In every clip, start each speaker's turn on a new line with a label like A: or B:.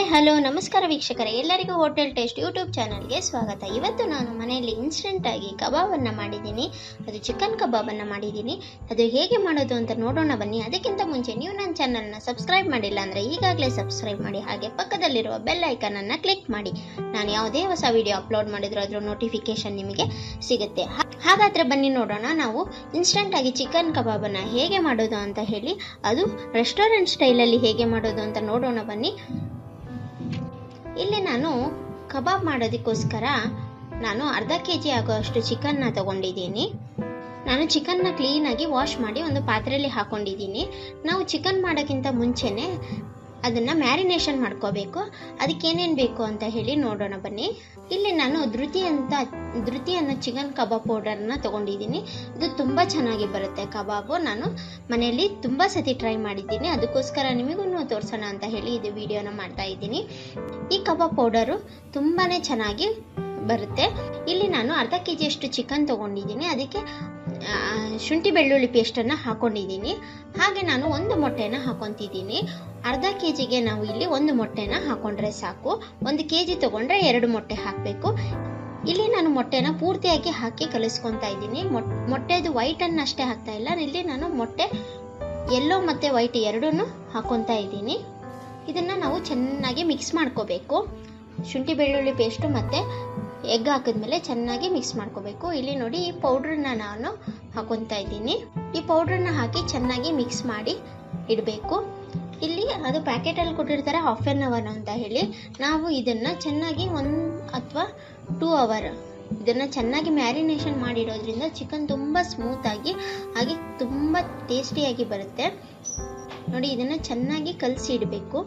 A: hello ನಮಸ್ಕಾರ ವೀಕ್ಷಕರೇ ಎಲ್ಲರಿಗೂ ಹೋಟೆಲ್ ಟೇಸ್ಟ್ ಯೂಟ್ಯೂಬ್ ಚಾನಲ್ಗೆ ಸ್ವಾಗತ ಇವತ್ತು ನಾನು ಮನೆಯಲ್ಲಿ ಇನ್ಸ್ಟೆಂಟಾಗಿ ಕಬಾಬನ್ನು ಮಾಡಿದ್ದೀನಿ ಅದು ಚಿಕನ್ ಕಬಾಬನ್ನು ಮಾಡಿದ್ದೀನಿ ಅದು ಹೇಗೆ ಮಾಡೋದು ಅಂತ ನೋಡೋಣ ಬನ್ನಿ ಅದಕ್ಕಿಂತ ಮುಂಚೆ ನೀವು ನನ್ನ ಚಾನಲ್ನ ಸಬ್ಸ್ಕ್ರೈಬ್ ಮಾಡಿಲ್ಲ ಅಂದರೆ ಈಗಾಗಲೇ ಸಬ್ಸ್ಕ್ರೈಬ್ ಮಾಡಿ ಹಾಗೆ ಪಕ್ಕದಲ್ಲಿರುವ ಬೆಲ್ ಐಕನನ್ನು ಕ್ಲಿಕ್ ಮಾಡಿ ನಾನು ಯಾವುದೇ ಹೊಸ ವಿಡಿಯೋ ಅಪ್ಲೋಡ್ ಮಾಡಿದ್ರು ಅದರ ನೋಟಿಫಿಕೇಶನ್ ನಿಮಗೆ ಸಿಗುತ್ತೆ ಹಾ- ಹಾಗಾದ್ರೆ ಬನ್ನಿ ನೋಡೋಣ ನಾವು ಇನ್ಸ್ಟೆಂಟಾಗಿ ಚಿಕನ್ ಕಬಾಬನ್ನು ಹೇಗೆ ಮಾಡೋದು ಅಂತ ಹೇಳಿ ಅದು ರೆಸ್ಟೋರೆಂಟ್ ಸ್ಟೈಲಲ್ಲಿ ಹೇಗೆ ಮಾಡೋದು ಅಂತ ನೋಡೋಣ ಬನ್ನಿ ಇಲ್ಲಿ ನಾನು ಕಬಾಬ್ ಮಾಡೋದಕ್ಕೋಸ್ಕರ ನಾನು ಅರ್ಧ ಕೆ ಜಿ ಆಗುವಷ್ಟು ಚಿಕನ್ನ ತಗೊಂಡಿದ್ದೀನಿ ನಾನು ಚಿಕನ್ನ ಕ್ಲೀನಾಗಿ ವಾಶ್ ಮಾಡಿ ಒಂದು ಪಾತ್ರೆಯಲ್ಲಿ ಹಾಕೊಂಡಿದ್ದೀನಿ ನಾವು ಚಿಕನ್ ಮಾಡೋಕ್ಕಿಂತ ಮುಂಚೆನೆ ಅದನ್ನು ಮ್ಯಾರಿನೇಷನ್ ಮಾಡ್ಕೋಬೇಕು ಅದಕ್ಕೆ ಏನೇನು ಬೇಕು ಅಂತ ಹೇಳಿ ನೋಡೋಣ ಬನ್ನಿ ಇಲ್ಲಿ ನಾನು ಧೃತಿ ಅಂತ ಧೃತಿ ಅನ್ನೋ ಚಿಕನ್ ಕಬಾಬ್ ಪೌಡರ್ನ ತಗೊಂಡಿದ್ದೀನಿ ಇದು ತುಂಬ ಚೆನ್ನಾಗಿ ಬರುತ್ತೆ ಕಬಾಬು ನಾನು ಮನೆಯಲ್ಲಿ ತುಂಬ ಸತಿ ಟ್ರೈ ಮಾಡಿದ್ದೀನಿ ಅದಕ್ಕೋಸ್ಕರ ನಿಮಗೂ ತೋರಿಸೋಣ ಅಂತ ಹೇಳಿ ಇದು ವಿಡಿಯೋನ ಮಾಡ್ತಾ ಇದ್ದೀನಿ ಈ ಕಬಾಬ್ ಪೌಡರು ತುಂಬಾ ಚೆನ್ನಾಗಿ ಬರುತ್ತೆ ಇಲ್ಲಿ ನಾನು ಅರ್ಧ ಕೆ ಜಿಯಷ್ಟು ಚಿಕನ್ ತೊಗೊಂಡಿದ್ದೀನಿ ಅದಕ್ಕೆ ಆ, ಶುಂಠಿ ಬೆಳ್ಳುಳ್ಳಿ ಪೇಸ್ಟನ್ನು ಹಾಕೊಂಡಿದ್ದೀನಿ ಹಾಗೆ ನಾನು ಒಂದು ಮೊಟ್ಟೆನ ಹಾಕೊತಿದ್ದೀನಿ ಅರ್ಧ ಕೆ ಜಿಗೆ ನಾವು ಇಲ್ಲಿ ಒಂದು ಮೊಟ್ಟೆನ ಹಾಕೊಂಡ್ರೆ ಸಾಕು ಒಂದು ಕೆ ಜಿ ತೊಗೊಂಡ್ರೆ ಎರಡು ಮೊಟ್ಟೆ ಹಾಕಬೇಕು ಇಲ್ಲಿ ನಾನು ಮೊಟ್ಟೆನ ಪೂರ್ತಿಯಾಗಿ ಹಾಕಿ ಕಲಿಸ್ಕೊತಾ ಇದ್ದೀನಿ ಮೊಟ್- ಮೊಟ್ಟೆದು ವೈಟನ್ನು ಅಷ್ಟೇ ಹಾಕ್ತಾ ಇಲ್ಲ ಇಲ್ಲಿ ನಾನು ಮೊಟ್ಟೆ ಯೆಲ್ಲೋ ಮತ್ತು ವೈಟ್ ಎರಡೂ ಹಾಕೊತಾ ಇದ್ದೀನಿ ಇದನ್ನು ನಾವು ಚೆನ್ನಾಗಿ ಮಿಕ್ಸ್ ಮಾಡ್ಕೋಬೇಕು ಶುಂಠಿ ಬೆಳ್ಳುಳ್ಳಿ ಪೇಸ್ಟು ಮತ್ತು ಎಗ್ ಹಾಕಿದ್ಮೇಲೆ ಚೆನ್ನಾಗಿ ಮಿಕ್ಸ್ ಮಾಡ್ಕೋಬೇಕು ಇಲ್ಲಿ ನೋಡಿ ಈ ಪೌಡ್ರನ್ನ ನಾನು ಹಾಕೊತಾ ಇದ್ದೀನಿ ಈ ಪೌಡ್ರನ್ನ ಹಾಕಿ ಚೆನ್ನಾಗಿ ಮಿಕ್ಸ್ ಮಾಡಿ ಇಡಬೇಕು ಇಲ್ಲಿ ಅದು ಪ್ಯಾಕೆಟಲ್ಲಿ ಕೊಟ್ಟಿರ್ತಾರೆ ಹಾಫ್ ಆನ್ ಅವರ್ ಅಂತ ಹೇಳಿ ನಾವು ಇದನ್ನು ಚೆನ್ನಾಗಿ ಒನ್ ಅಥವಾ ಟೂ ಅವರ್ ಇದನ್ನು ಚೆನ್ನಾಗಿ ಮ್ಯಾರಿನೇಷನ್ ಮಾಡಿಡೋದ್ರಿಂದ ಚಿಕನ್ ತುಂಬ ಸ್ಮೂತಾಗಿ ಹಾಗೆ ತುಂಬ ಟೇಸ್ಟಿಯಾಗಿ ಬರುತ್ತೆ ನೋಡಿ ಇದನ್ನು ಚೆನ್ನಾಗಿ ಕಲಸಿ ಇಡಬೇಕು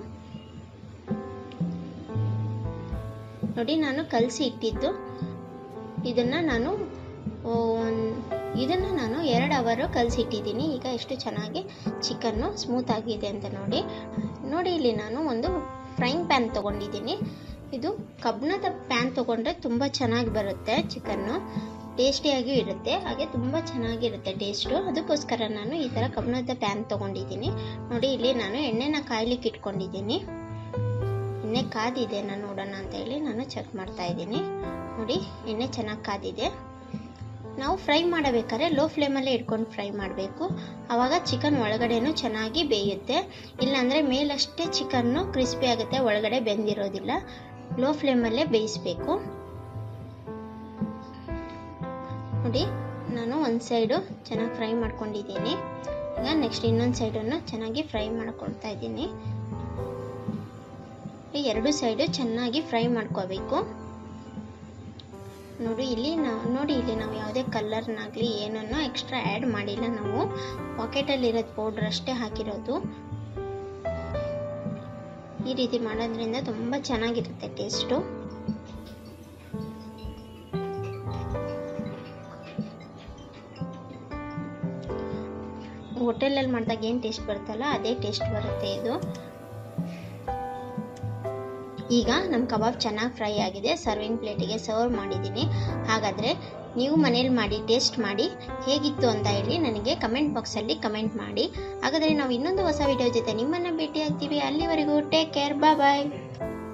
A: ನೋಡಿ ನಾನು ಕಲಸಿ ಇಟ್ಟಿದ್ದು ಇದನ್ನು ನಾನು ಇದನ್ನು ನಾನು ಎರಡು ಅವರು ಕಲಸಿಟ್ಟಿದ್ದೀನಿ ಈಗ ಎಷ್ಟು ಚೆನ್ನಾಗಿ ಚಿಕನ್ನು ಸ್ಮೂತ್ ಆಗಿದೆ ಅಂತ ನೋಡಿ ನೋಡಿ ಇಲ್ಲಿ ನಾನು ಒಂದು ಫ್ರೈಂಗ್ ಪ್ಯಾನ್ ತೊಗೊಂಡಿದ್ದೀನಿ ಇದು ಕಬ್ಬಿಣದ ಪ್ಯಾನ್ ತೊಗೊಂಡ್ರೆ ತುಂಬ ಚೆನ್ನಾಗಿ ಬರುತ್ತೆ ಚಿಕನ್ನು ಟೇಸ್ಟಿಯಾಗಿಯೂ ಇರುತ್ತೆ ಹಾಗೆ ತುಂಬ ಚೆನ್ನಾಗಿರುತ್ತೆ ಟೇಸ್ಟು ಅದಕ್ಕೋಸ್ಕರ ನಾನು ಈ ಥರ ಕಬ್ಬಿಣದ ಪ್ಯಾನ್ ತೊಗೊಂಡಿದ್ದೀನಿ ನೋಡಿ ಇಲ್ಲಿ ನಾನು ಎಣ್ಣೆನ ಕಾಯ್ಲಿಕ್ಕೆ ಇಟ್ಕೊಂಡಿದ್ದೀನಿ ಎಣ್ಣೆ ಕಾದಿದೆ ನಾನು ನೋಡೋಣ ಅಂತ ಹೇಳಿ ನಾನು ಚೆಕ್ ಮಾಡ್ತಾ ಇದ್ದೀನಿ ನೋಡಿ ಎಣ್ಣೆ ಚೆನ್ನಾಗಿ ಕಾದಿದೆ ನಾವು ಫ್ರೈ ಮಾಡಬೇಕಾದ್ರೆ ಲೋ ಫ್ಲೇಮಲ್ಲೇ ಇಟ್ಕೊಂಡು ಫ್ರೈ ಮಾಡಬೇಕು ಆವಾಗ ಚಿಕನ್ ಒಳಗಡೆನೂ ಚೆನ್ನಾಗಿ ಬೇಯುತ್ತೆ ಇಲ್ಲಾಂದರೆ ಮೇಲಷ್ಟೇ ಚಿಕನ್ನು ಕ್ರಿಸ್ಪಿ ಆಗುತ್ತೆ ಒಳಗಡೆ ಬೆಂದಿರೋದಿಲ್ಲ ಲೋ ಫ್ಲೇಮಲ್ಲೇ ಬೇಯಿಸಬೇಕು ನೋಡಿ ನಾನು ಒಂದು ಸೈಡು ಚೆನ್ನಾಗಿ ಫ್ರೈ ಮಾಡ್ಕೊಂಡಿದ್ದೀನಿ ಈಗ ನೆಕ್ಸ್ಟ್ ಇನ್ನೊಂದು ಸೈಡನ್ನು ಚೆನ್ನಾಗಿ ಫ್ರೈ ಮಾಡ್ಕೊಳ್ತಾ ಇದ್ದೀನಿ ಈ ಎರಡು ಸೈಡು ಚೆನ್ನಾಗಿ ಫ್ರೈ ಮಾಡ್ಕೋಬೇಕು ನೋಡಿ ಇಲ್ಲಿ ನಾವು ನೋಡಿ ಇಲ್ಲಿ ನಾವು ಯಾವುದೇ ಕಲರ್ನಾಗಲಿ ಏನನ್ನು ಎಕ್ಸ್ಟ್ರಾ ಆ್ಯಡ್ ಮಾಡಿಲ್ಲ ನಾವು ಪಾಕೆಟಲ್ಲಿ ಇರೋದು ಪೌಡ್ರ್ ಅಷ್ಟೇ ಹಾಕಿರೋದು ಈ ರೀತಿ ಮಾಡೋದ್ರಿಂದ ತುಂಬ ಚೆನ್ನಾಗಿರುತ್ತೆ ಟೇಸ್ಟು ಹೋಟೆಲಲ್ಲಿ ಮಾಡಿದಾಗ ಏನು ಟೇಸ್ಟ್ ಬರುತ್ತಲ್ಲ ಅದೇ ಟೇಸ್ಟ್ ಬರುತ್ತೆ ಇದು ಈಗ ನಮ್ಮ ಕಬಾಬ್ ಚೆನ್ನಾಗಿ ಫ್ರೈ ಆಗಿದೆ ಸರ್ವಿಂಗ್ ಪ್ಲೇಟಿಗೆ ಸರ್ವ್ ಮಾಡಿದ್ದೀನಿ ಹಾಗಾದರೆ ನೀವು ಮನೇಲಿ ಮಾಡಿ ಟೇಸ್ಟ್ ಮಾಡಿ ಹೇಗಿತ್ತು ಅಂತ ಹೇಳಿ ನನಗೆ ಕಮೆಂಟ್ ಬಾಕ್ಸಲ್ಲಿ ಕಮೆಂಟ್ ಮಾಡಿ ಹಾಗಾದರೆ ನಾವು ಇನ್ನೊಂದು ಹೊಸ ವಿಡಿಯೋ ಜೊತೆ ನಿಮ್ಮನ್ನು ಭೇಟಿ ಆಗ್ತೀವಿ ಅಲ್ಲಿವರೆಗೂ ಟೇಕ್ ಕೇರ್ ಬಾಯ್ ಬಾಯ್